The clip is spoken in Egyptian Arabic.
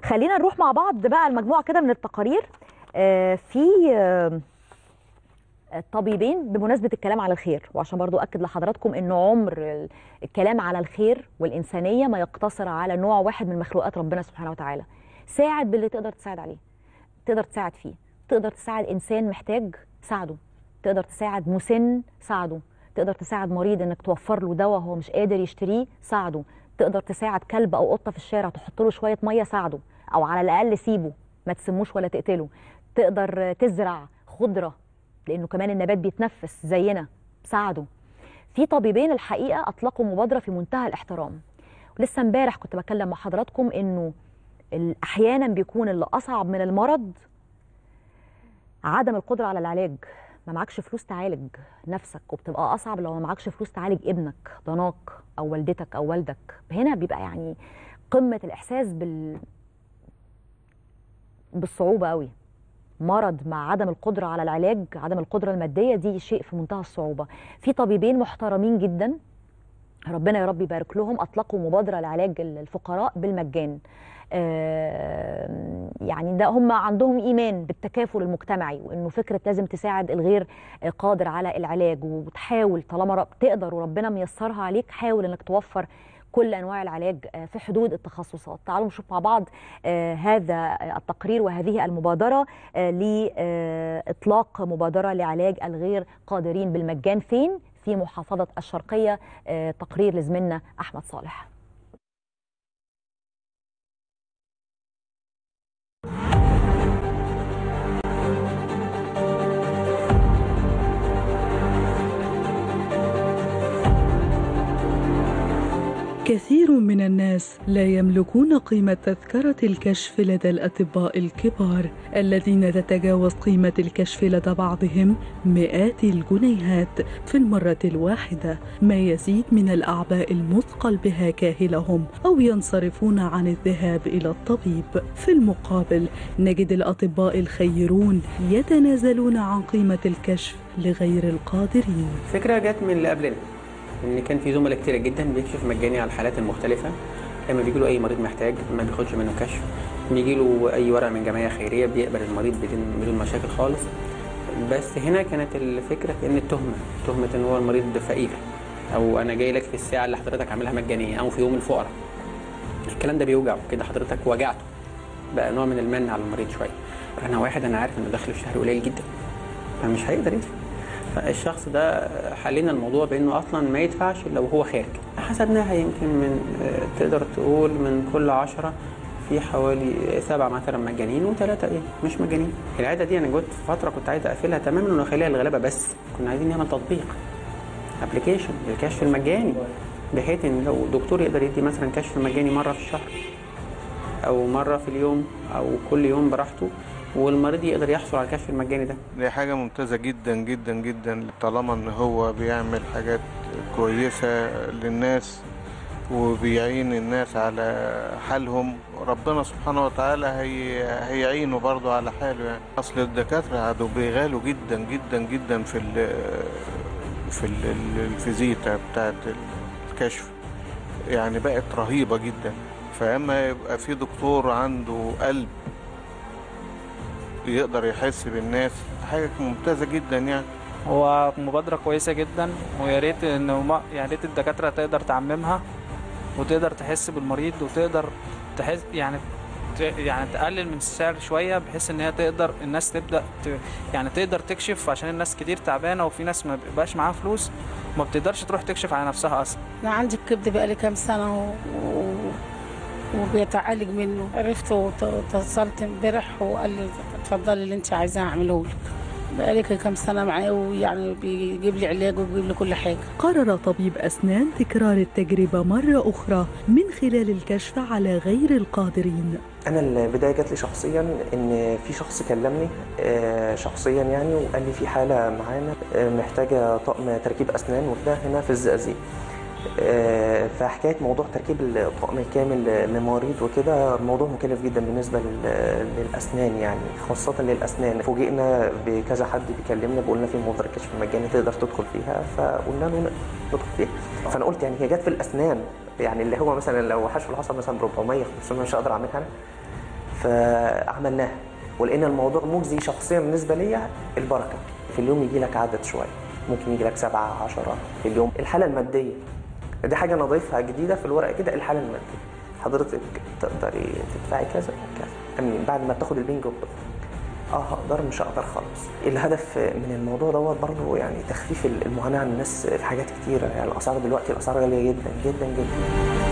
خلينا نروح مع بعض بقى المجموعه كده من التقارير آه، في آه، طبيبين بمناسبه الكلام على الخير وعشان برضو اكد لحضراتكم انه عمر ال- الكلام على الخير والانسانيه ما يقتصر على نوع واحد من مخلوقات ربنا سبحانه وتعالى ساعد باللي تقدر تساعد عليه تقدر تساعد فيه تقدر تساعد انسان محتاج ساعده تقدر تساعد مسن ساعده تقدر تساعد مريض انك توفر له دواء هو مش قادر يشتريه ساعده تقدر تساعد كلب او قطه في الشارع تحط له شويه ميه ساعده او على الاقل سيبه ما تسموش ولا تقتله تقدر تزرع خضره لانه كمان النبات بيتنفس زينا ساعده في طبيبين الحقيقه اطلقوا مبادره في منتهى الاحترام ولسه امبارح كنت بكلم مع حضراتكم انه ال- احيانا بيكون اللي اصعب من المرض عدم القدره على العلاج ما معكش فلوس تعالج نفسك وبتبقى اصعب لو ما معكش فلوس تعالج ابنك ضناك او والدتك او والدك هنا بيبقى يعني قمه الاحساس بال بالصعوبه قوي مرض مع عدم القدره على العلاج عدم القدره الماديه دي شيء في منتهى الصعوبه في طبيبين محترمين جدا ربنا يا رب يبارك لهم اطلقوا مبادره لعلاج الفقراء بالمجان آه، يعني ده هم عندهم ايمان بالتكافل المجتمعي وانه فكره لازم تساعد الغير قادر على العلاج وتحاول طالما رب- تقدر وربنا ميسرها عليك حاول انك توفر كل انواع العلاج آه، في حدود التخصصات تعالوا نشوف مع بعض آه، هذا التقرير وهذه المبادره آه، لاطلاق مبادره لعلاج الغير قادرين بالمجان فين في محافظه الشرقيه آه، تقرير لزميلنا احمد صالح كثير من الناس لا يملكون قيمة تذكرة الكشف لدى الأطباء الكبار الذين تتجاوز قيمة الكشف لدى بعضهم مئات الجنيهات في المرة الواحدة ما يزيد من الأعباء المثقل بها كاهلهم أو ينصرفون عن الذهاب إلى الطبيب في المقابل نجد الأطباء الخيرون يتنازلون عن قيمة الكشف لغير القادرين الفكره جت من اللي قبلنا ان كان في زملاء كتير جدا بيكشف مجاني على الحالات المختلفه لما بيجي له اي مريض محتاج ما بياخدش منه كشف بيجي له اي ورقه من جمعيه خيريه بيقبل المريض بدون بدون مشاكل خالص بس هنا كانت الفكره في ان التهمه تهمه ان هو المريض فقير او انا جاي لك في الساعه اللي حضرتك عاملها مجانيه او في يوم الفقراء الكلام ده بيوجعه كده حضرتك وجعته بقى نوع من المن على المريض شويه انا واحد انا عارف ان دخله الشهري قليل جدا فمش هيقدر يدفع فالشخص ده حلينا الموضوع بانه اصلا ما يدفعش لو هو خارج حسبناها يمكن من آه، تقدر تقول من كل عشرة في حوالي سبعة مثلا مجانين وثلاثة ايه مش مجانين العادة دي انا جيت في فترة كنت عايز اقفلها تماما ونخليها للغلابة بس كنا عايزين نعمل تطبيق ابلكيشن الكشف المجاني بحيث ان لو دكتور يقدر يدي مثلا كشف مجاني مرة في الشهر او مرة في اليوم او كل يوم براحته والمريض يقدر يحصل على الكشف المجاني ده دي حاجة ممتازة جدا جدا جدا طالما ان هو بيعمل حاجات كويسة للناس وبيعين الناس على حالهم ربنا سبحانه وتعالى هي هيعينه برضه على حاله يعني اصل الدكاترة عادوا بيغالوا جدا جدا جدا في ال في ال- الفيزيتا بتاعت الكشف يعني بقت رهيبة جدا فاما يبقى في دكتور عنده قلب يقدر يحس بالناس حاجة ممتازة جدا يعني هو مبادرة كويسة جدا ويا ريت ان هما يا ريت الدكاترة تقدر تعممها وتقدر تحس بالمريض وتقدر تحس يعني ت- يعني تقلل من السعر شوية بحيث ان هي تقدر الناس تبدأ ت... يعني تقدر تكشف عشان الناس كتير تعبانة وفي ناس ما بيبقاش معاها فلوس وما بتقدرش تروح تكشف على نفسها اصلا أنا عندي الكبد بقالي كام سنة و... و... وبيتعالج منه عرفت واتصلت امبارح وقال لي اتفضلي اللي انت عايزاه اعمله لك بقالي كام سنة معاه ويعني بيجيب لي علاج وبيجيب لي كل حاجة قرر طبيب أسنان تكرار التجربة مرة أخرى من خلال الكشف على غير القادرين انا البدايه جات لي شخصيا ان في شخص كلمني آه، شخصيا يعني وقال لي في حاله معانا آه، محتاجه طقم تركيب اسنان وده هنا في الزقازيق آه، فحكايه موضوع تركيب الطقم الكامل لمريض وكده موضوع مكلف جدا بالنسبه لل- للاسنان يعني خاصه للاسنان فوجئنا بكذا حد بيكلمنا بيقول لنا في مبادره كشف مجاني تقدر تدخل فيها فقلنا له ندخل فيها فانا قلت يعني هي جت في الاسنان يعني اللي هو مثلا لو حشو العصب مثلا ب 400 500 مش هقدر اعملها انا فعملناها ولقينا الموضوع مجزي شخصيا بالنسبه ليا البركه في اليوم يجي لك عدد شويه ممكن يجي لك سبعة عشرة في اليوم الحالة المادية دي حاجة أنا أضيفها جديدة في الورقة كده الحالة المادية حضرتك تقدري تدفعي كذا كذا أمين بعد ما بتاخد البنج وبتخرج اه هقدر مش هقدر خالص الهدف من الموضوع دوت برضه يعني تخفيف المعاناه عن الناس في حاجات كتيره يعني الاسعار دلوقتي الاسعار غاليه جدا جدا جدا